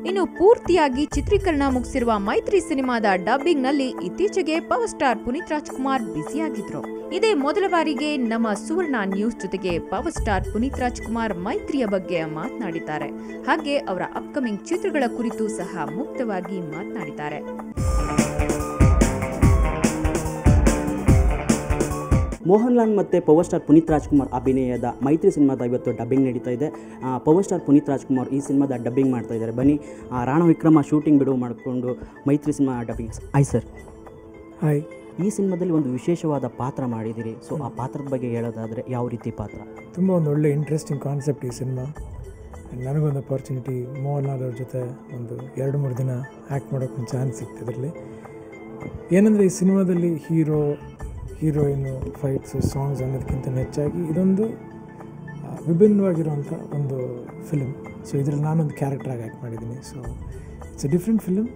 ಇನ್ನು ಪೂರ್ತಿಯಾಗಿ ಚಿತ್ರೀಕರಣ ಮುಗಿಸಿರುವ ಮೈತ್ರಿ ಸಿನಿಮಾದ ಡಬ್ಬಿಂಗ್ ನಲ್ಲಿ ಇತ್ತೀಚೆಗೆ ಪವರ್ ಸ್ಟಾರ್ ಪುನೀತ್ ರಾಜ್ಕುಮಾರ್ ಬ್ಯುಸಿಯಾಗಿದ್ರು ಇದೇ ಮೊದಲ ಬಾರಿಗೆ ನಮ್ಮ ಸುವರ್ಣ ನ್ಯೂಸ್ ಜೊತೆಗೆ ಪವರ್ ಸ್ಟಾರ್ ಪುನೀತ್ ರಾಜ್ಕುಮಾರ್ ಮೈತ್ರಿಯ ಬಗ್ಗೆ ಮಾತನಾಡಿದ್ದಾರೆ ಹಾಗೆ ಅವರ ಅಪ್ಕಮಿಂಗ್ ಚಿತ್ರಗಳ ಕುರಿತು ಸಹ ಮುಕ್ತವಾಗಿ ಮಾತನಾಡಿದ್ದಾರೆ ಮೋಹನ್ ಲಾಲ್ ಮತ್ತು ಪವರ್ ಸ್ಟಾರ್ ಪುನೀತ್ ರಾಜ್ಕುಮಾರ್ ಅಭಿನಯದ ಮೈತ್ರಿ ಸಿನಿಮಾದ ಇವತ್ತು ಡಬ್ಬಿಂಗ್ ನಡೀತಾ ಇದೆ ಆ, ಪವರ್ ಸ್ಟಾರ್ ಪುನೀತ್ ರಾಜ್ಕುಮಾರ್ ಈ ಸಿನಿಮಾದ ಡಬ್ಬಿಂಗ್ ಮಾಡ್ತಾ ಇದ್ದಾರೆ ಬನ್ನಿ ಆ, ರಾಣ ವಿಕ್ರಮ ಶೂಟಿಂಗ್ ಬಿಡುವು ಮಾಡಿಕೊಂಡು ಮೈತ್ರಿ ಸಿನಿಮಾ ಡಬ್ಬಿಂಗ್ ಆಯ್ ಸರ್ ಹಾಯ್ ಈ ಸಿನಿಮಾದಲ್ಲಿ ಒಂದು ವಿಶೇಷವಾದ ಪಾತ್ರ ಮಾಡಿದ್ದೀರಿ ಸೊ ಆ ಪಾತ್ರದ ಬಗ್ಗೆ ಹೇಳೋದಾದರೆ ಯಾವ ರೀತಿ ಪಾತ್ರ ತುಂಬ ಒಂದು ಒಳ್ಳೆ ಇಂಟ್ರೆಸ್ಟಿಂಗ್ ಕಾನ್ಸೆಪ್ಟ್ ಈ ಸಿನಿಮಾ ನನಗೊಂದು ಅಪಾರ್ಚುನಿಟಿ ಮೋಹನ್ ಲಾಲ್ ಅವ್ರ ಜೊತೆ ಒಂದು ಎರಡು ಮೂರು ದಿನ ಆ್ಯಕ್ಟ್ ಮಾಡೋಕ್ಕೆ ಒಂದು ಚಾನ್ಸ್ ಸಿಕ್ತು ಇದರಲ್ಲಿ ಏನಂದರೆ ಈ ಸಿನಿಮಾದಲ್ಲಿ ಹೀರೋ ಹೀರೋಯಿನು ಫೈಟ್ಸು ಸಾಂಗ್ಸ್ ಅನ್ನೋದಕ್ಕಿಂತ ಹೆಚ್ಚಾಗಿ ಇದೊಂದು ಆ, ವಿಭಿನ್ನವಾಗಿರುವಂಥ ಒಂದು ಫಿಲ್ಮ್ ಸೊ ಇದರಲ್ಲಿ ನಾನೊಂದು ಕ್ಯಾರೆಕ್ಟ್ರಾಗಿ ಆ್ಯಕ್ಟ್ ಮಾಡಿದ್ದೀನಿ so it's a different film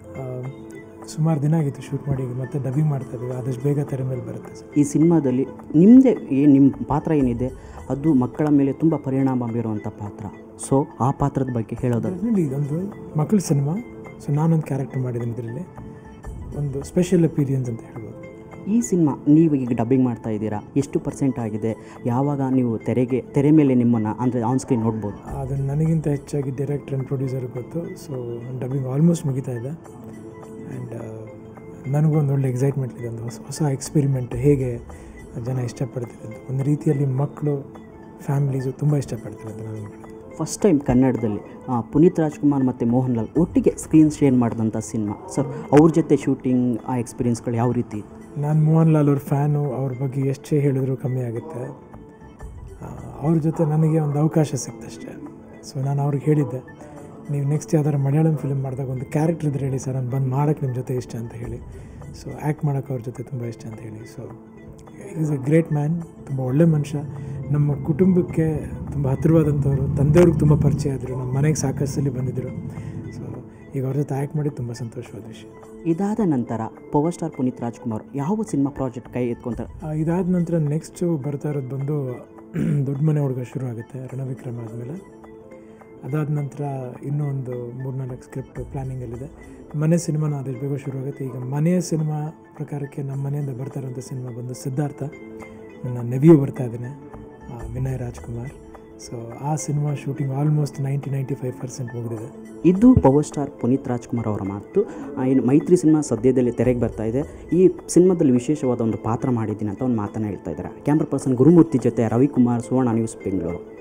ಸುಮಾರು ದಿನ ಆಗಿತ್ತು ಶೂಟ್ ಮಾಡಿ ಈಗ ಮತ್ತೆ ಡಬ್ಬಿಂಗ್ ಮಾಡ್ತಾ ಇದ್ದೀವಿ ಆದಷ್ಟು ಬೇಗ ತೆರೆ ಮೇಲೆ ಬರುತ್ತೆ ಸರ್ ಈ ಸಿನಿಮಾದಲ್ಲಿ ನಿಮ್ಮದೇ ಏನು ನಿಮ್ಮ ಪಾತ್ರ ಏನಿದೆ ಅದು ಮಕ್ಕಳ ಮೇಲೆ ತುಂಬ ಪರಿಣಾಮ ಬೀರುವಂಥ ಪಾತ್ರ ಸೊ ಆ ಪಾತ್ರದ ಬಗ್ಗೆ ಹೇಳೋದಾದ್ರೆ ಡೆಫಿನೆಟ್ಲಿ ಇದೊಂದು ಮಕ್ಕಳ ಸಿನಿಮಾ ಸೊ ನಾನೊಂದು ಕ್ಯಾರೆಕ್ಟರ್ ಮಾಡಿದ್ದೀನಿ ಇದರಲ್ಲಿ ಒಂದು ಸ್ಪೆಷಲ್ ಅಪೀರಿಯನ್ಸ್ ಅಂತ ಹೇಳ್ಬೋದು ಈ ಸಿನಿಮಾ ನೀವು ಈಗ ಡಬ್ಬಿಂಗ್ ಮಾಡ್ತಾ ಇದ್ದೀರಾ ಎಷ್ಟು ಪರ್ಸೆಂಟ್ ಆಗಿದೆ ಯಾವಾಗ ನೀವು ತೆರೆಗೆ ತೆರೆ ಮೇಲೆ ನಿಮ್ಮನ್ನು ಅಂದರೆ ಆನ್ ಸ್ಕ್ರೀನ್ ನೋಡ್ಬೋದು ಅದು ನನಗಿಂತ ಹೆಚ್ಚಾಗಿ ಡೈರೆಕ್ಟರ್ ಆ್ಯಂಡ್ ಪ್ರೊಡ್ಯೂಸರ್ಗೆ ಗೊತ್ತು ಸೊ ಡಬ್ಬಿಂಗ್ ಆಲ್ಮೋಸ್ಟ್ ಮುಗಿತಾ ಇದೆ ಆ್ಯಂಡ್ ನನಗೂ ಒಂದು ಒಳ್ಳೆ ಎಕ್ಸೈಟ್ಮೆಂಟ್ ಇದೆ ಒಂದು ಹೊಸ ಹೊಸ ಎಕ್ಸ್ಪೆರಿಮೆಂಟ್ ಹೇಗೆ ಜನ ಇಷ್ಟಪಡ್ತಿದೆ ಅಂತ ಒಂದು ರೀತಿಯಲ್ಲಿ ಮಕ್ಕಳು ಫ್ಯಾಮಿಲೀಸು ತುಂಬ ಇಷ್ಟಪಡ್ತಾರೆ ಅಂತ ನಾನು ಅನ್ಕೊಂಡಿದ್ದೀನಿ. ಫಸ್ಟ್ ಟೈಮ್ ಕನ್ನಡದಲ್ಲಿ ಆ, ಪುನೀತ್ ರಾಜ್ಕುಮಾರ್ ಮತ್ತು ಮೋಹನ್ ಲಾಲ್ ಒಟ್ಟಿಗೆ ಸ್ಕ್ರೀನ್ ಶೇರ್ ಮಾಡಿದಂಥ ಸಿನಿಮಾ ಸರ್ ಅವ್ರ ಜೊತೆ ಶೂಟಿಂಗ್ ಆ ಎಕ್ಸ್ಪೀರಿಯನ್ಸ್ಗಳು ಯಾವ ರೀತಿ ಇತ್ತು? ನಾನು ಮೋಹನ್ ಲಾಲ್ ಅವ್ರ ಫ್ಯಾನು ಅವ್ರ ಬಗ್ಗೆ ಎಷ್ಟೇ ಹೇಳಿದ್ರು ಕಮ್ಮಿ ಆಗುತ್ತೆ ಆ, ಅವ್ರ ಜೊತೆ ನನಗೆ ಒಂದು ಅವಕಾಶ ಸಿಕ್ತಷ್ಟೇ ಸೊ ನಾನು ಅವ್ರಿಗೆ ಹೇಳಿದ್ದೆ ನೀವು ನೆಕ್ಸ್ಟ್ ಯಾವ್ದಾರು ಮಲಯಾಳಂ ಫಿಲ್ಮ್ ಮಾಡಿದಾಗ ಒಂದು ಕ್ಯಾರೆಕ್ಟರ್ ಇದ್ರೆ ಹೇಳಿ ಸರ್ ನಾನು ಬಂದು ಮಾಡೋಕ್ಕೆ ನಿಮ್ಮ ಜೊತೆ ಇಷ್ಟ ಅಂತ ಹೇಳಿ ಸೊ ಆ್ಯಕ್ಟ್ ಮಾಡೋಕ್ಕೆ ಅವ್ರ ಜೊತೆ ತುಂಬ ಇಷ್ಟ ಅಂತ ಹೇಳಿ so is a great man ತುಂಬ ಒಳ್ಳೆ ಮನುಷ್ಯ ನಮ್ಮ ಕುಟುಂಬಕ್ಕೆ ತುಂಬ ಹತ್ತಿರವಾದಂಥವ್ರು ತಂದೆಯವ್ರಿಗೆ ತುಂಬ ಪರಿಚಯ ಆದರು ನಮ್ಮ ಮನೆಗೆ ಸಾಕಷ್ಟು ಸಲ ಬಂದಿದ್ದರು ಸೊ ಈಗ ಅವ್ರ ಜೊತೆ ಆ್ಯಕ್ಟ್ ಮಾಡಿ ತುಂಬ ಸಂತೋಷವಾದ ವಿಷಯ ಇದಾದ ನಂತರ ಪವರ್ ಸ್ಟಾರ್ ಪುನೀತ್ ರಾಜ್ಕುಮಾರ್ ಯಾವ ಸಿನಿಮಾ ಪ್ರಾಜೆಕ್ಟ್ ಕೈ ಎತ್ಕೊಂತಾರೆ ಆ, ಇದಾದ ನಂತರ ನೆಕ್ಸ್ಟು ಬರ್ತಾ ಇರೋದು ಬಂದು ದೊಡ್ಡ ಮನೆ ಹುಡುಗ ಶುರು ಆಗುತ್ತೆ ರಣವಿಕ್ರಮ ಆದಮೇಲೆ ಅದಾದ ನಂತರ ಇನ್ನೂ ಒಂದು ಮೂರ್ನಾಲ್ಕು ಸ್ಕ್ರಿಪ್ಟ್ ಪ್ಲ್ಯಾನಿಂಗಲ್ಲಿದೆ ಮನೆ ಸಿನಿಮಾನ ಆದಷ್ಟು ಬೇಗ ಶುರು ಆಗುತ್ತೆ ಈಗ ಮನೆಯ ಸಿನಿಮಾ ಪ್ರಕಾರಕ್ಕೆ ನಮ್ಮ ಮನೆಯಿಂದ ಬರ್ತಾ ಇರೋಂಥ ಸಿನಿಮಾ ಬಂದು ಸಿದ್ಧಾರ್ಥ ನನ್ನ ನೆವಿಯು ಬರ್ತಾ ಇದ್ದಾನೆ ಆ, ವಿನಯ್ ರಾಜ್ಕುಮಾರ್ ಸೊ ಆ cinema shooting almost ninety ninety five percent ಮುಗಿದಿದೆ ಇದು ಪವರ್ ಸ್ಟಾರ್ ಪುನೀತ್ ರಾಜ್ಕುಮಾರ್ ಅವರ ಮಾತು ಆ, ಇನ್ನು ಮೈತ್ರಿ ಸಿನಿಮಾ ಸದ್ಯದಲ್ಲಿ ತೆರೆಗೆ ಬರ್ತಾ ಇದೆ ಈ ಸಿನಿಮಾದಲ್ಲಿ ವಿಶೇಷವಾದ ಒಂದು ಪಾತ್ರ ಮಾಡಿದ್ದೀನಿ ಅಂತ ಒಂದು ಮಾತನ್ನು ಹೇಳ್ತಾ ಇದ್ದಾರೆ ಕ್ಯಾಮ್ರಾ ಪರ್ಸನ್ ಗುರುಮೂರ್ತಿ ಜೊತೆ ರವಿಕುಮಾರ್ ಸುವರ್ಣ ನ್ಯೂಸ್ ಬೆಂಗಳೂರು